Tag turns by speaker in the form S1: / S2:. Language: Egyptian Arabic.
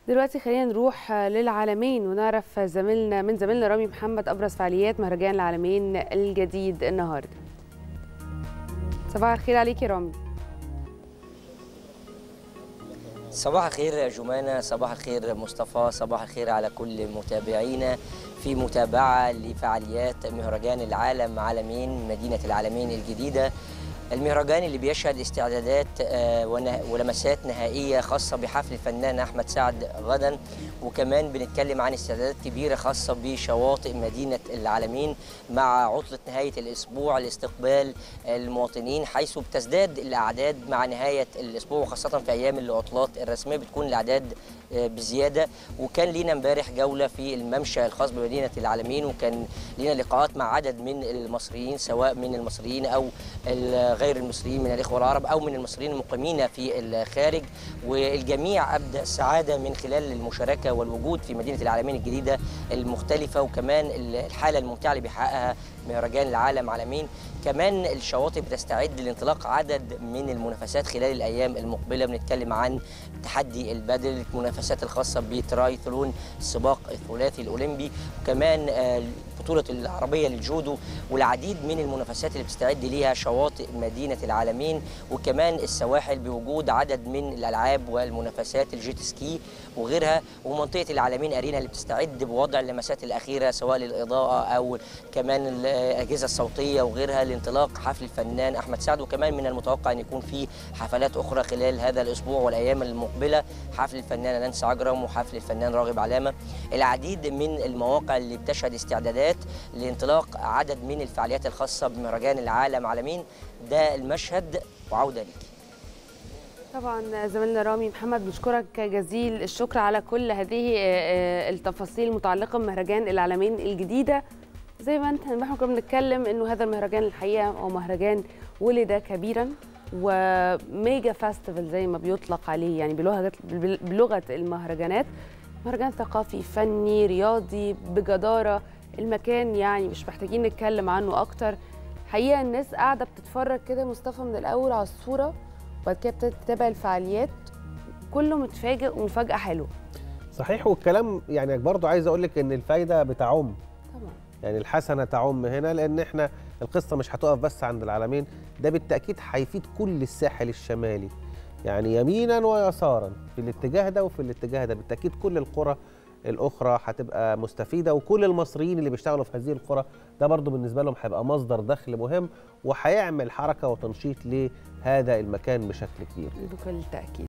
S1: دلوقتي خلينا نروح للعالمين ونعرف زميلنا من زميلنا رامي محمد ابرز فعاليات مهرجان العالمين الجديد النهارده صباح الخير عليك يا رامي
S2: صباح الخير يا جمانة صباح الخير مصطفى صباح الخير على كل متابعينا في متابعة لفعاليات مهرجان العالم عالمين مدينة العالمين الجديدة المهرجان اللي بيشهد استعدادات ولمسات نهائية خاصة بحفل الفنان أحمد سعد غدا وكمان بنتكلم عن استعدادات كبيرة خاصة بشواطئ مدينة العالمين مع عطلة نهاية الأسبوع لاستقبال المواطنين حيث بتزداد الأعداد مع نهاية الأسبوع وخاصة في أيام العطلات الرسمية بتكون الأعداد بزيادة وكان لينا امبارح جولة في الممشى الخاص بمدينة العالمين وكان لينا لقاءات مع عدد من المصريين سواء من المصريين أو غير المصريين من الإخوة العرب أو من المصريين المقيمين في الخارج والجميع أبدأ السعادة من خلال المشاركة والوجود في مدينة العالمين الجديدة المختلفة وكمان الحالة الممتعة اللي بيحققها مهرجان العالم عالمين كمان الشواطئ بتستعد لانطلاق عدد من المنافسات خلال الايام المقبله بنتكلم عن تحدي البدل المنافسات الخاصه بترايثلون السباق الثلاثي الاولمبي وكمان البطوله العربيه للجودو والعديد من المنافسات اللي بتستعد ليها شواطئ مدينه العالمين وكمان السواحل بوجود عدد من الالعاب والمنافسات الجيت سكي وغيرها ومنطقه العالمين ارينا اللي بتستعد بوضع اللمسات الاخيره سواء للاضاءه او كمان الاجهزه الصوتيه وغيرها لانطلاق حفل الفنان احمد سعد وكمان من المتوقع ان يكون في حفلات اخرى خلال هذا الاسبوع والايام المقبله حفل الفنانه نانسي عجرم وحفل الفنان راغب علامه العديد من المواقع اللي بتشهد استعدادات لانطلاق عدد من الفعاليات الخاصه بمهرجان العالم عالمين ده المشهد وعوده ليكي
S1: طبعا زميلنا رامي محمد بشكرك جزيل الشكر على كل هذه التفاصيل المتعلقه بمهرجان العالمين الجديده زي ما انت احنا كنا بنتكلم انه هذا المهرجان الحقيقه هو مهرجان ولد كبيرا وميجا فاستيفال زي ما بيطلق عليه يعني بلغه بلغه المهرجانات مهرجان ثقافي فني رياضي بجداره المكان يعني مش محتاجين نتكلم عنه اكتر حقيقه الناس قاعده بتتفرج كده مصطفى من الاول على الصوره وبعد كده ابتدت تتابع الفعاليات كله متفاجئ ومفاجاه حلوه
S3: صحيح والكلام يعني برضو عايز اقول لك ان الفايده بتعم
S1: طبعا
S3: يعني الحسنه تعم هنا لان احنا القصه مش هتقف بس عند العالمين ده بالتاكيد هيفيد كل الساحل الشمالي يعني يمينا ويسارا في الاتجاه ده وفي الاتجاه ده بالتاكيد كل القرى الاخرى هتبقى مستفيده وكل المصريين اللي بيشتغلوا في هذه القرى ده برضو بالنسبه لهم هيبقى مصدر دخل مهم وهيعمل حركه وتنشيط لهذا المكان بشكل كبير
S1: بكل تاكيد